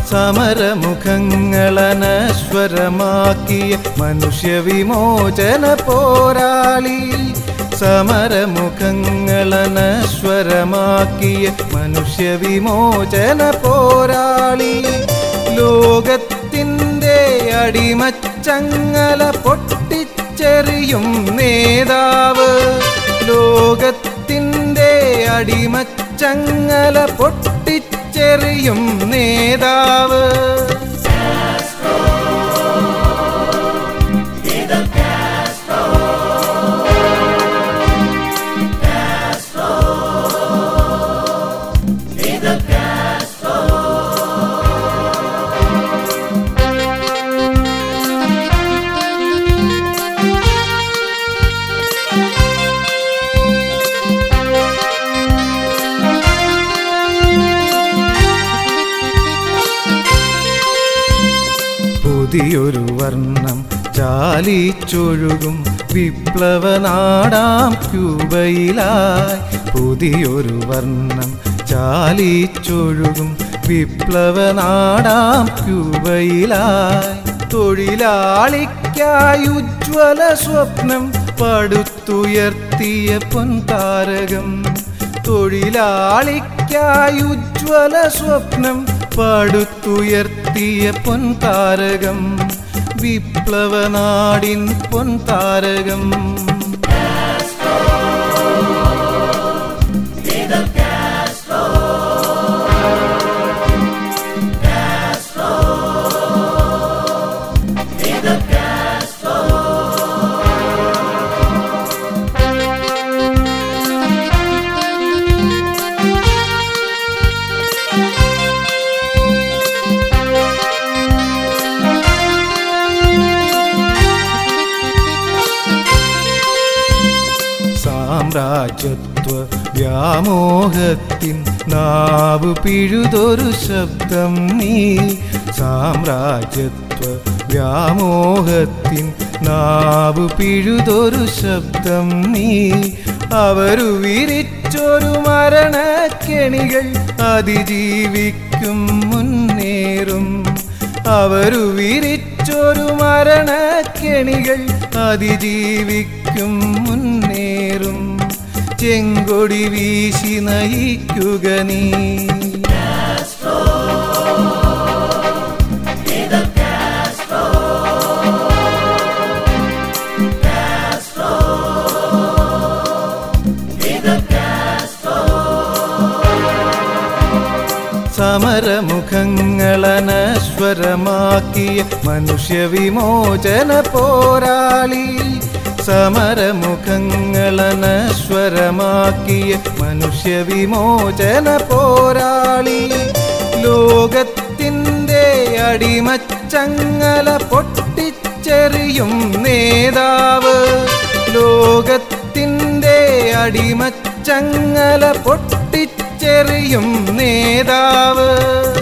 സമരമുഖങ്ങളനശ്വരമാക്കിയ മനുഷ്യവിമോചന പോരാളി സമരമുഖങ്ങളനശ്വരമാക്കിയ മനുഷ്യവിമോചന പോരാളി ലോകത്തിൻ്റെ അടിമച്ചങ്ങല പൊട്ടിച്ചെറിയും നേതാവ് ലോകത്തിൻ്റെ അടിമച്ചങ്ങല പൊട്ടിച്ചെറിയും നേതാവ് പുതിയൊരു വർണ്ണം ചാലിച്ചൊഴുകും വിപ്ലവനാടാം ക്യൂബയിലായി പുതിയൊരു വർണ്ണം ചാലിച്ചൊഴുകും വിപ്ലവനാടാം ക്യൂബയിലായി തൊഴിലാളിക്കായി ഉജ്വല സ്വപ്നം പടുത്തുയർത്തിയ പൊൻതാരകം തൊഴിലാളിക്കായി ഉജ്വല സ്വപ്നം പടുത്തുയർത്തിയ പൊൻതാരകം വിപ്ലവനാടിൻ പൊൻതാരകം സാമ്രാജ്യത്വ വ്യാമോഹത്തിൻ നാവ് പിഴുതൊരു ശബ്ദം നീ സാമ്രാജ്യത്വ വ്യാമോഹത്തിൻ നാവ് പിഴുതൊരു ശബ്ദം നീ അവരു വിരിച്ചൊരു മരണക്കെണികൾ അതിജീവിക്കും മുന്നേറും അവരു വിരിച്ചൊരു മരണക്കെണികൾ അതിജീവിക്കും മുന്നേറും ചെങ്കൊടി വീശി നയിക്കുക നീ സമരമുഖങ്ങളനശ്വരമാക്കിയ മനുഷ്യവിമോചന പോരാളി സമരമുഖങ്ങളനശ്വരമാക്കിയ മനുഷ്യവിമോചന പോരാളി ലോകത്തിൻ്റെ അടിമച്ചങ്ങല പൊട്ടിച്ചെറിയും നേതാവ് ലോകത്തിൻ്റെ അടിമച്ചങ്ങല പൊട്ടിച്ചെറിയും നേതാവ്